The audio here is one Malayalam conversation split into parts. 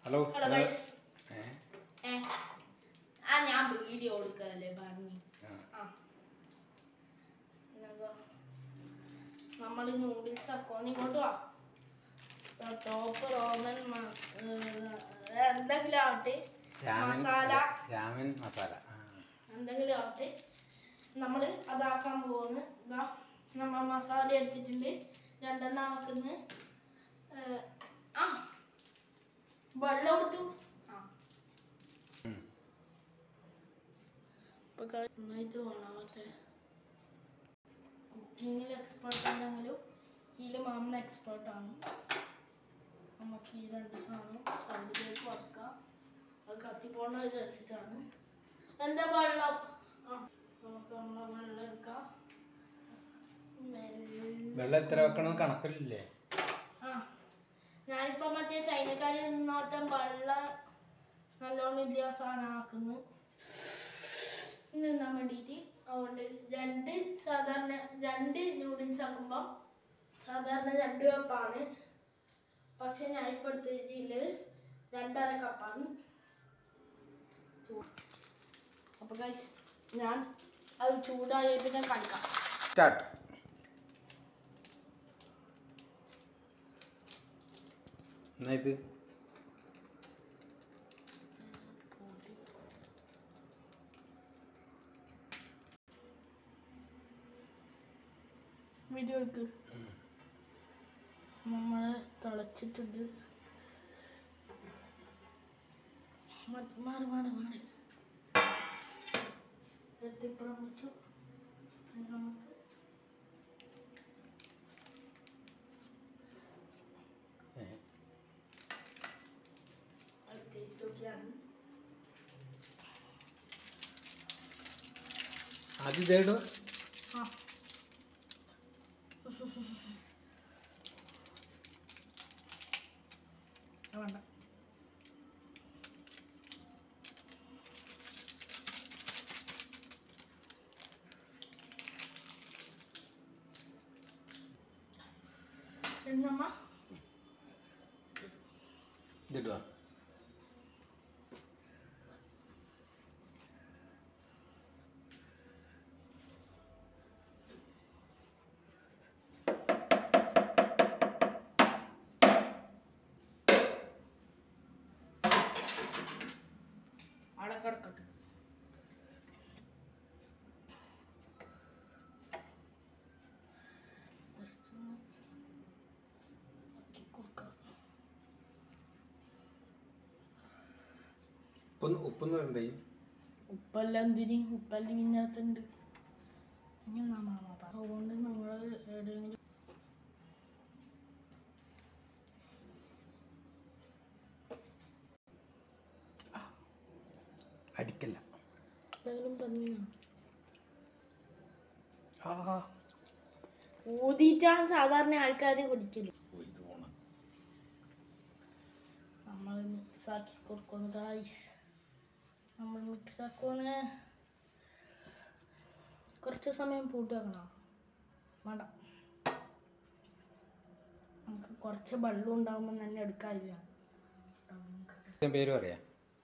ഹലോ ഹലോ ഗൈസ് ഏ ഏ ആ ഞാൻ വീഡിയോ കൊടുക്കല്ലേ പറഞ്ഞു ആ. ആ പിന്നെന്താ നമ്മൾ നൂഡിൽസ് ആക്കോ നീ ഇങ്ങോട്ട് വാ ടോപ്പ് റോമൻ മ- ഏഹ്, എന്തെങ്കിലും ആവട്ടെ രാമൻ മസാല രാമൻ മസാല ആ. എന്തെങ്കിലും ആവട്ടെ നമ്മൾ അതാക്കാൻ പോകുന്നു ഇതാ നമ്മൾ മസാല എടുത്തിട്ടുണ്ട് രണ്ടെണ്ണം ആക്കുന്നു ഏഹ്, ആ വെള്ളം എടുത്തു ആ ഉം. ഇപ്പൊ ക- നന്നായിട്ട് വേണമത്തെ കുക്കിങ്ങിൽ എക്സ്പേർട്ട് ആണെങ്കിലും ഇതിൽ മാമൻ എക്സ്പേർട്ടാണ് നമുക്ക് ഈ രണ്ട് സാധനം സൈഡിലേക്ക് വറക്കാം അത് കത്തിപ്പോണ്ട വിചാരിച്ചിട്ടാണ് എൻ്റെ വെള്ളം ആ നമുക്ക് നമ്മളെ വെള്ളം എടുക്കാം മെല്ലെ വെള്ളം എത്ര വെക്കണം കണക്കില്ലേ ആ ഞാനിപ്പോ മറ്റേ ചൈനക്കാരിൽ നിന്നോട്ടം വെള്ളം നല്ലോണം ഇല്ല സാധനം ആക്കുന്നു നിന്നാൻ വേണ്ടിയിട്ട് അതുകൊണ്ട് രണ്ട് സാധാരണ രണ്ട് നൂഡിൽസ് ആക്കുമ്പോൾ സാധാരണ രണ്ട് കപ്പാണ് പക്ഷെ ഞാൻ ഇപ്പോൾ എടുത്ത രീതിയിൽ രണ്ടര കപ്പാണ് അപ്പോൾ ഗൈസ് ഞാൻ അത് ചൂടായപ്പോൾ ഞാൻ കാണിക്കാം സ്റ്റാർട്ട് എന്നാ ഇത് വീഡിയോ എടുക്ക് നമ്മൾ തിളച്ചിട്ടുണ്ട് മ- മാറി മാറി മാറി എത്തിപ്പുറം വെച്ചു പിന്നെ നമുക്ക് ഏ. ടേസ്റ്റ് നോക്കിയാണ് ആദ്യം ഇതേടോ ആ വേണ്ട എന്നമ്മ ഇതിടുക അവിടെ കിടക്കട്ടെ Just ഒന്ന് ആക്കി കൊടുക്കാം. ഉപ്പൊന്ന് ഉപ്പൊന്ന് വരണ്ടേ ഉപ്പെല്ലാം എന്തിന് ഉപ്പെല്ലാം ഇതിനകത്തുണ്ട് ഇനി എന്നാ മാമ പറ അതുകൊണ്ട് നമ്മൾ എവിടെയെങ്കിലും അടിക്കല്ല എവിടെയെങ്കിലും പറഞ്ഞോ ആ ഊതിയിട്ടാണ് സാധാരണ ആൾക്കാർ കുടിക്കല് ഓ, ഇത് പോണം നമ്മൾ മിക്സ് ആക്കി കൊടുക്കുന്നു ഗായ്സ് നമ്മൾ മിക്സ് ആക്കുമെന്ന് കുറച്ച് സമയം പൂട്ടി വെക്കണം വേണ്ട നമുക്ക് കുറച്ച് വെള്ളം ഉണ്ടാകുമ്പോൾ തന്നെ എടുക്കാനില്ല ഞാൻ പേര് പറയാം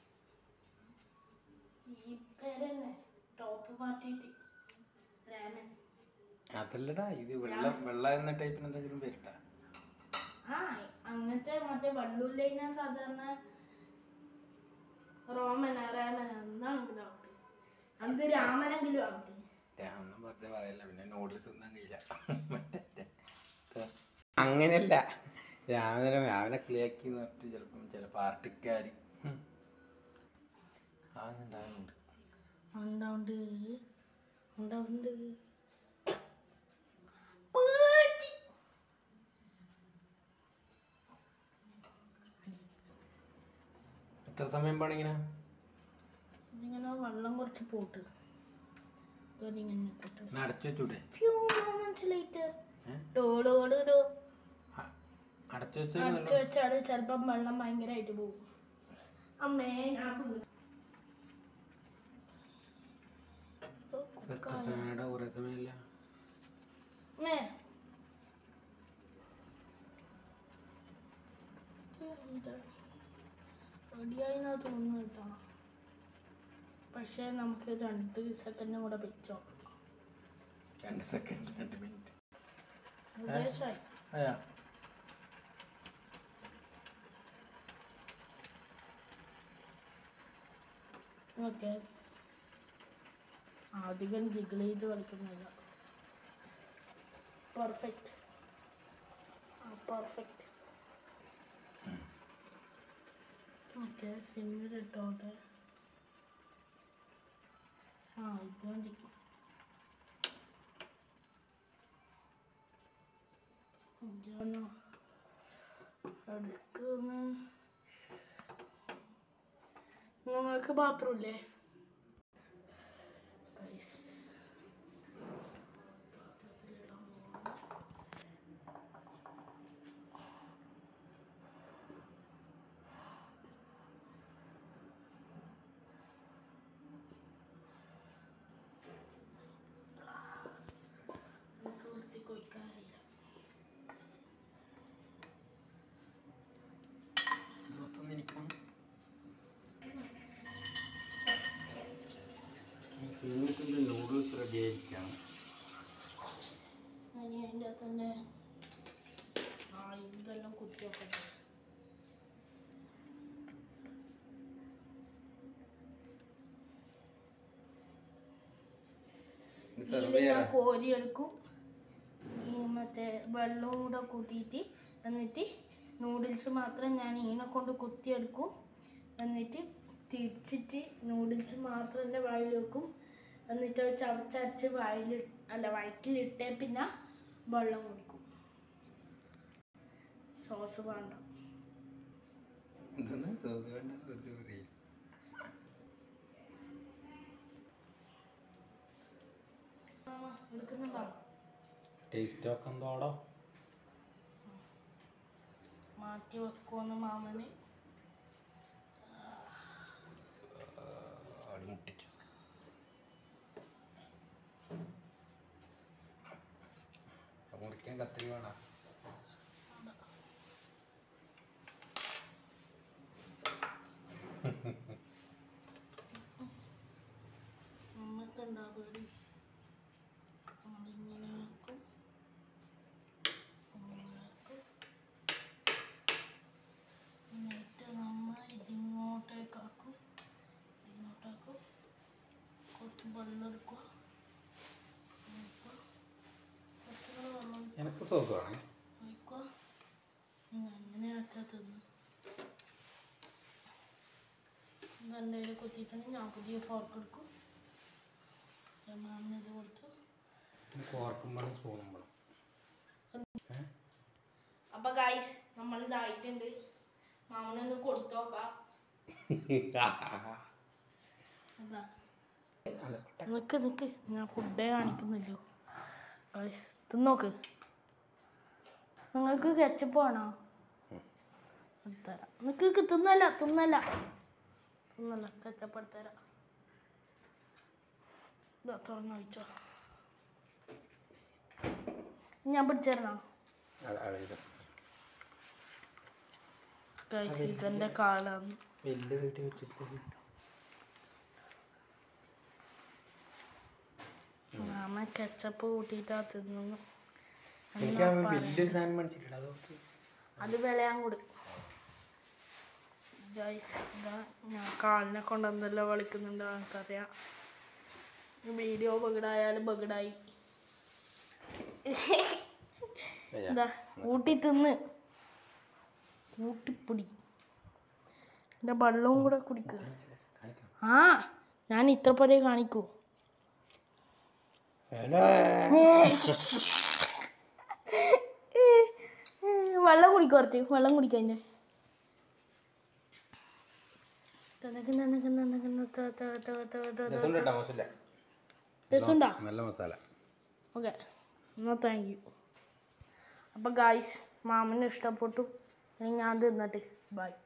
ഈ പേര് തന്നെ ടോപ്പ് മാറ്റിയിട്ട് രാമൻ അതല്ലടാ ഇത് വെള്ളം വെള്ളം എന്ന ടൈപ്പിന് എന്തെങ്കിലും പേരിട്ടാ ആ അങ്ങനത്തെ മറ്റേ വള്ളൂല്ലൈന സാധാരണ റോമന രാമന എന്നാണെങ്കിലും ആവട്ടെ അത് രാമനെങ്കിലും ആവട്ടെ രാമൻ വെറുതെ പറയല്ല പിന്നെ നൂഡിൽസ് ഒന്നും കഴിയില്ല അങ്ങനെയല്ല രാമനെ രാവിലെ ക്ലിയാക്കി നിർത്തി ചിലപ്പം ചില പാർട്ടിക്കാർ ആകുന്നുണ്ടാകുന്നുണ്ട് ഉണ്ടാവുണ്ട് ഉണ്ടാവുണ്ട് പേടിച്ച്. എത്ര സമയം പോണിങ്ങനെ ഇതിങ്ങനെ വെള്ളം കുറച്ച് പോട്ട് ഇങ്ങനെ പോട്ട് ഒന്ന് അടച്ചു വെച്ചൂടെ ഫ്യൂ മൊമെന്റ്സ് ലേറ്റർ ഏ? ഡോഡോഡോ അ- അടച്ചു വെച്ചാൽ അടച്ചു വെച്ചാൽ ചിലപ്പം വെള്ളം ഭയങ്കരമായിട്ട് പോകും അമ്മേ ഞാൻ വീണു. ഓ, എത്ര സമയമാടാ കുറേ സമയമില്ല അമ്മേ റെഡിയായി എന്നാ തോന്നുന്നു കേട്ടോ പക്ഷേ നമുക്ക് രണ്ട് സെക്കൻഡും കൂടെ വെച്ചോ രണ്ട് സെക്കൻഡ് രണ്ട് മിനിറ്റ് ഉദ്ദേശമായി അയ്യാ ഓക്കെ അധികം ജിഗിൾ ചെയ്ത് കളിക്കുന്നില്ല പെർഫെക്റ്റ് പെർഫെക്റ്റ് ഓക്കെ സിമ്മിൽ ഇട്ടോട്ടെ ആ ഇത് മതി ഇതാണോ അടുക്കുന്ന നിങ്ങൾക്ക് ബാത്റൂം ഇല്ലേ Guys. എനിക്ക് വൃത്തിക്കൊയ്ക്കാറില്ല ഇരുപത്തൊന്ന് ഇരിക്കണം ഇരുന്നൂറ്റിൻ്റെ നൂഡിൽസ് റെഡി ആയിരിക്കണം ഇനി അതിൻ്റെ അകത്ത് തന്നെ ആ ഇതെല്ലാം കുത്തി വെക്കട്ടെ ഇത് സെർവ് ഇതിൽ ഞാൻ ചെയ്യാറാ കോരി എടുക്കും ഈ മറ്റേ വെള്ളവും കൂടെ കൂട്ടിയിട്ട് എന്നിട്ട് നൂഡിൽസ് മാത്രം ഞാൻ ഈനെ കൊണ്ട് കുത്തിയെടുക്കും എന്നിട്ട് തിരിച്ചിട്ട് നൂഡിൽസ് മാത്രം എൻ്റെ വായിൽ വെക്കും എന്നിട്ട് അത് ചവച്ചരച്ച് വായിൽ അല്ല വയറ്റിലിട്ടേ പിന്നെ വെള്ളം കുടിക്കും സോസ് വേണ്ട ഇതൊന്നും സോസ് വേണ്ട വെറുതെ പറയും മാമ എടുക്കുന്നുണ്ടോ ടേസ്റ്റ് ഒക്കെ എന്തോടോ മാറ്റി വെക്കുമെന്ന് മാമന് അവിടെ മുട്ടിച്ചു മുറിക്കാൻ കത്തിരി വേണം നമുക്ക് ഉണ്ടാകും നമ്മളിങ്ങനെ വെക്കും ഇങ്ങനെ വെക്കും എന്നിട്ട് നമ്മൾ ഇതിങ്ങോട്ടേക്കാക്കും ഇങ്ങോട്ടാക്കും കുറച്ച് വെള്ളം എടുക്കുക ഒഴിക്കുക. കുറച്ച് കൂടെ വെള്ളം എനിക്ക് സോസ് വേണേ ഒഴിക്കുക അങ്ങനെ വെച്ചാൽ തിന്ന് ഇതെൻ്റെ കയ്യിൽ കുത്തിയിട്ടുണ്ടെങ്കിൽ ഞാൻ പുതിയ ഫോർക്ക് എടുക്കും മാമിന് ഇത് കൊടുത്തു എനിക്ക് ഓർക്കുമ്പോഴും സ്പൂണും വേണം അപ്പൊ ഗൈസ് നമ്മൾ ഇതായിട്ടുണ്ട് മാമനൊന്ന് കൊടുത്തു നോക്കാം എന്താ നിക്ക് നിക്ക് ഞാൻ ഫുഡേ കാണിക്കുന്നില്ലോ ഗൈസ് തിന്നോക്ക് നിങ്ങൾക്ക് കെച്ചപ്പ് വേണോ എടുത്തരാം നിക്ക് നിക്ക് തിന്നല്ല തിന്നല്ല തിന്നല്ല കെച്ചപ്പ് എടുത്തരാം ഇതാ തുറന്നു വെച്ചോ ഞാൻ പിടിച്ചേരണോ ഗൈസ് ഇതെൻ്റെ കാലാണ് വലിയ വീട്ടിൽ വെച്ചിട്ട് മാമ കെച്ചപ്പ് കൂട്ടിയിട്ടാ തിന്നുന്നു എനിക്ക് അവൻ വലിയൊരു സാധനം മേടിച്ചിട്ടില്ല അതോർത്ത് അത് വിളയാൻ കൂടി ഗൈസ് ഇതാ ഞാൻ കാലിനെ കൊണ്ട് എന്തെല്ലാം കളിക്കുന്നുണ്ട് എനിക്കറിയാം വീഡിയോ ബഗഡായാലും ബഗഡായി എന്താ കൂട്ടി തിന്ന് കൂട്ടിപ്പൊടി എൻ്റെ വെള്ളവും കൂടെ കുടിക്കുക കാണിക്കാം ആ ഞാൻ ഇത്ര പോലെ കാണിക്കൂ വെള്ളം കുടിക്കും കുറച്ച് വെള്ളം കുടിക്കാൻ ഞാൻ രസമുണ്ട് മസാല രസമുണ്ടാ നല്ല മസാല ഓക്കെ എന്നാൽ താങ്ക് യു അപ്പം ഗായ്സ് മാമന് ഇഷ്ടപ്പെട്ടു ഇനി ഞാൻ തിന്നട്ടെ ബൈ